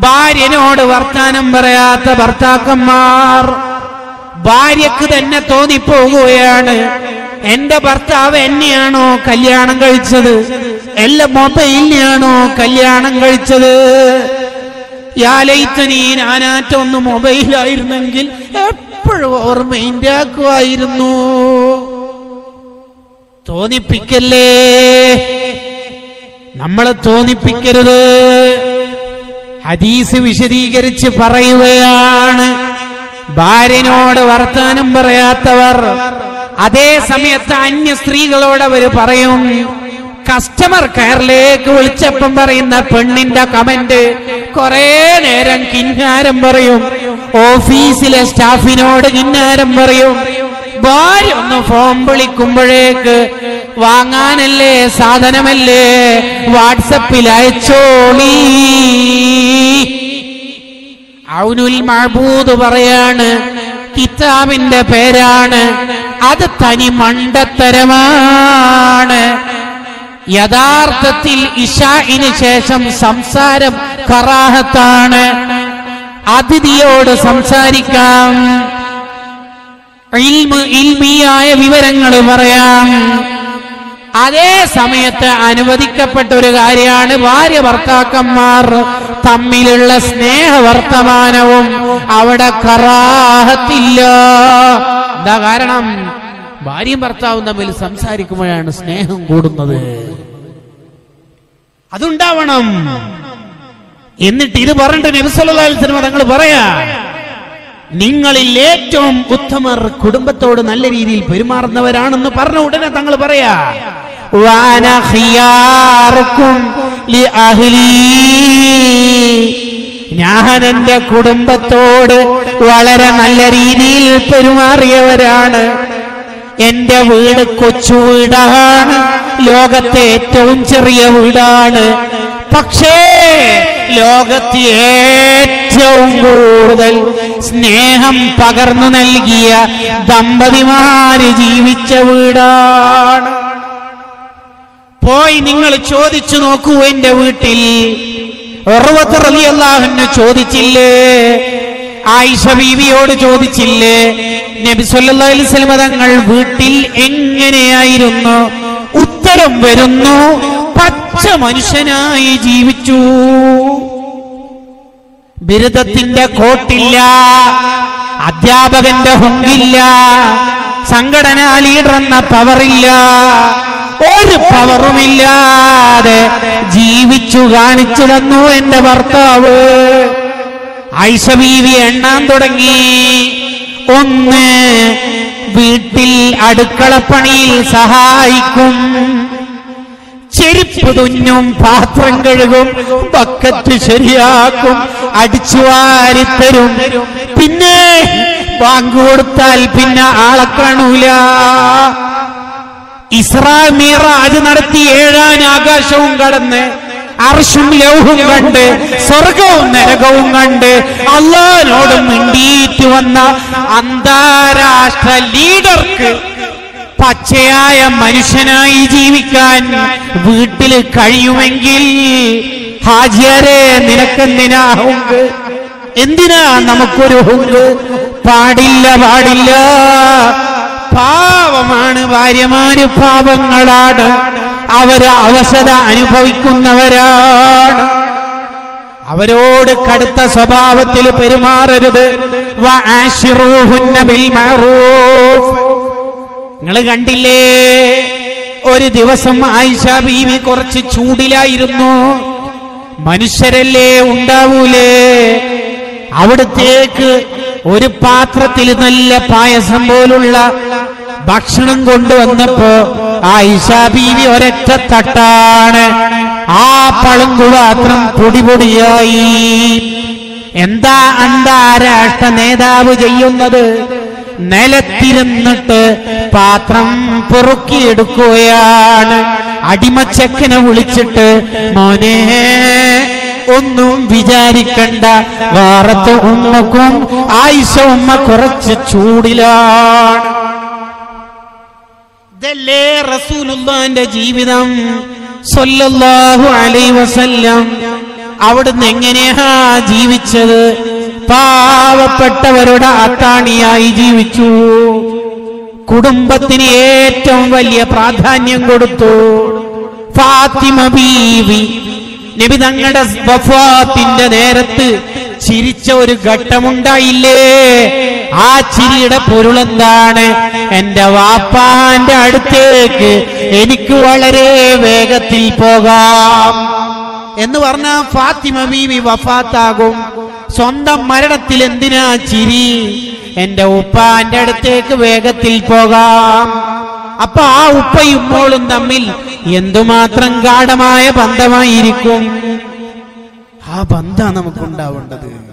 ഭാര്യനോട് വർത്താനം പറയാത്ത ഭർത്താക്കന്മാർ ഭാര്യക്ക് തന്നെ തോന്നിപ്പോകുകയാണ് എന്റെ ഭർത്താവ് എന്നെയാണോ കല്യാണം കഴിച്ചത് എല്ലാ മൊബൈലിനെയാണോ കല്യാണം കഴിച്ചത് യാലയിത്തനീ ഞാനാറ്റൊന്ന് മൊബൈലായിരുന്നെങ്കിൽ എപ്പോഴും ഓർമ്മയിൻ്റെ ആക്കുമായിരുന്നു തോന്നിപ്പിക്കല്ലേ നമ്മളെ തോന്നിപ്പിക്കരുത് ഹദീസ് വിശദീകരിച്ച് പറയുകയാണ് ഭാര്യനോട് വർത്താനം പറയാത്തവർ അതേ സമയത്ത് അന്യ സ്ത്രീകളോട് അവര് പറയും കസ്റ്റമർ കെയറിലേക്ക് വിളിച്ചപ്പം പറയുന്ന പെണ്ണിന്റെ കമന്റ് കുറെ നേരം കിന്നാരം പറയും ഓഫീസിലെ സ്റ്റാഫിനോട് കിന്നാരം പറയും ഭാര്യ ഒന്ന് ഫോൺ വിളിക്കുമ്പോഴേക്ക് വാങ്ങാനല്ലേ സാധനമല്ലേ വാട്സപ്പിൽ അയച്ചോളി ഔനുൽ മഹബൂദ് പറയാണ് കിതാബിന്റെ പേരാണ് അത് തനി മണ്ടത്തരമാണ് യഥാർത്ഥത്തിൽ ഇഷായിന് ശേഷം സംസാരം കറാഹത്താണ് അതിഥിയോട് സംസാരിക്കാം ഇൽമ് ഇൽമിയായ വിവരങ്ങൾ പറയാം അതേ സമയത്ത് അനുവദിക്കപ്പെട്ട ഒരു കാര്യമാണ് ഭാര്യ ഭർത്താക്കന്മാർ തമ്മിലുള്ള സ്നേഹവർത്തമാനവും അവിടെ കറാഹത്തില്ല എന്താ കാരണം ഭാര്യയും ഭർത്താവും തമ്മിൽ സംസാരിക്കുമ്പോഴാണ് സ്നേഹം കൂടുന്നത് അതുണ്ടാവണം എന്നിട്ട് ഇത് പറഞ്ഞിട്ട് നബിസല്ലാ സിനിമ തങ്ങൾ പറയാ നിങ്ങളിൽ ഏറ്റവും ഉത്തമർ കുടുംബത്തോട് നല്ല രീതിയിൽ പെരുമാറുന്നവരാണെന്ന് പറഞ്ഞ ഉടനെ തങ്ങൾ പറയാ വാന ഖിയാറുക്കും ലി അഹ്ലീ. ഞാൻ എന്റെ കുടുംബത്തോട് വളരെ നല്ല രീതിയിൽ പെരുമാറിയവരാണ് എന്റെ വീട് കൊച്ചു വീടാണ് ലോകത്തെ ഏറ്റവും ചെറിയ വീടാണ് പക്ഷേ ലോകത്ത് ഏറ്റവും കൂടുതൽ സ്നേഹം പകർന്നു നൽകിയ ദമ്പതിമാര് ജീവിച്ച വീടാണ് പോയി നിങ്ങൾ ചോദിച്ചു നോക്കൂ എന്റെ വീട്ടിൽ ഉറവത്ത് റളിയല്ലാഹുവിന് ചോദിച്ചില്ലേ ആയിഷ ബീവിയോട് ചോദിച്ചില്ലേ നബി സല്ലല്ലാഹു അലൈഹി വസല്ലം തങ്ങൾ വീട്ടിൽ എങ്ങനെയായിരുന്നു ഉത്തരം വരുന്നു പച്ച മനുഷ്യനായി ജീവിച്ചു ബിരുദത്തിന്റെ കോട്ടില്ല അധ്യാപകന്റെ ഹുങ്കില്ല സംഘടനാ ലീഡർ എന്ന പവറില്ല ഒരു പവറുമില്ലാതെ ജീവിച്ചു കാണിച്ചു തന്നു എന്റെ ഭർത്താവ് ഐഷ ബീവി എണ്ണാൻ തുടങ്ങി ഒന്ന് വീട്ടിൽ അടുക്കളപ്പണിയിൽ സഹായിക്കും ചെരുപ്പ് തുന്നും പാത്രം കഴുകും ബക്കറ്റ് ശരിയാക്കും അടിച്ചു വാരിത്തരും പിന്നെ ബാങ്ക് കൊടുത്താൽ പിന്നെ ആളെ കാണൂല ഇസ്രാ മീറാജ് നടത്തി ഏഴാൻ ആകാശവും കടന്ന് അർഷും ലൗഹും കണ്ട് സ്വർഗവും നരകവും കണ്ട് അള്ളാഹിനോട് മിണ്ടിയിട്ട് വന്ന അന്താരാഷ്ട്ര ലീഡർക്ക് പച്ചയായ മനുഷ്യനായി ജീവിക്കാൻ വീട്ടിൽ കഴിയുമെങ്കിൽ ഹാജിയരെ നിനക്കെന്തിനാ ഹുങ്ക് എന്തിനാ നമുക്കൊരു ഹുങ്ക് പാടില്ല പാടില്ല പാവമാണ് ഭാര്യമാര് പാവങ്ങളാണ് അവര് അവശത അനുഭവിക്കുന്നവരാണ് അവരോട് കടുത്ത സ്വഭാവത്തിൽ പെരുമാറരുത് വആശിറൂഹുന്ന ബിൽ മഅറൂഫ് നിങ്ങൾ കണ്ടില്ലേ ഒരു ദിവസം ആയിഷ ബീവി കുറച്ച് ചൂടിലായിരുന്നു മനുഷ്യരല്ലേ ഉണ്ടാവൂലേ അവിടത്തേക്ക് ഒരു പാത്രത്തിൽ നല്ല പായസം പോലുള്ള ഭക്ഷണം കൊണ്ടുവന്നപ്പോ ആയിഷ ബീവി ഒരൊറ്റ തട്ടാണ് ആ പളുങ്കു പാത്രം പൊടി പൊടിയായി എന്താ അന്താരാഷ്ട്ര നേതാവ് ചെയ്യുന്നത് നിലത്തിരുന്നിട്ട് പാത്രം പൊറുക്കിയെടുക്കുകയാണ് അടിമച്ചക്കനെ വിളിച്ചിട്ട് മോനെ ഒന്നും വിചാരിക്കണ്ട വാറത്ത് ഉമ്മക്കും ആയിഷ ഉമ്മ കുറച്ച് ചൂടിലാണ് ഇതല്ലേ റസൂലുള്ളാന്റെ ജീവിതം സല്ലല്ലാഹു അലൈഹി വസല്ലം അവിടുന്ന് എങ്ങനെയാ ജീവിച്ചത് പാവപ്പെട്ടവരുടെ അത്താണിയായി ജീവിച്ചു കുടുംബത്തിന് ഏറ്റവും വലിയ പ്രാധാന്യം കൊടുത്തു ഫാത്തിമ ബീവി നബി തങ്ങളുടെ വഫാത്തിന്റെ നേരത്ത് ചിരിച്ച ഒരു ഘട്ടമുണ്ടായില്ലേ ആ ചിരിയുടെ പൊരുളെന്താണ് എന്റെ വാപ്പാന്റെ അടുത്തേക്ക് എനിക്ക് വളരെ വേഗത്തിൽ പോകാം എന്ന് പറഞ്ഞ ഫാത്തിമ ബീവി വഫാത്താകും സ്വന്തം മരണത്തിൽ എന്തിനാ ചിരി എന്റെ ഉപ്പാന്റെ അടുത്തേക്ക് വേഗത്തിൽ പോകാം അപ്പൊ ആ ഉപ്പയും മോളും തമ്മിൽ എന്തുമാത്രം ഗാഠമായ ബന്ധമായിരിക്കും ആ ബന്ധ നമുക്കുണ്ടാവേണ്ടത്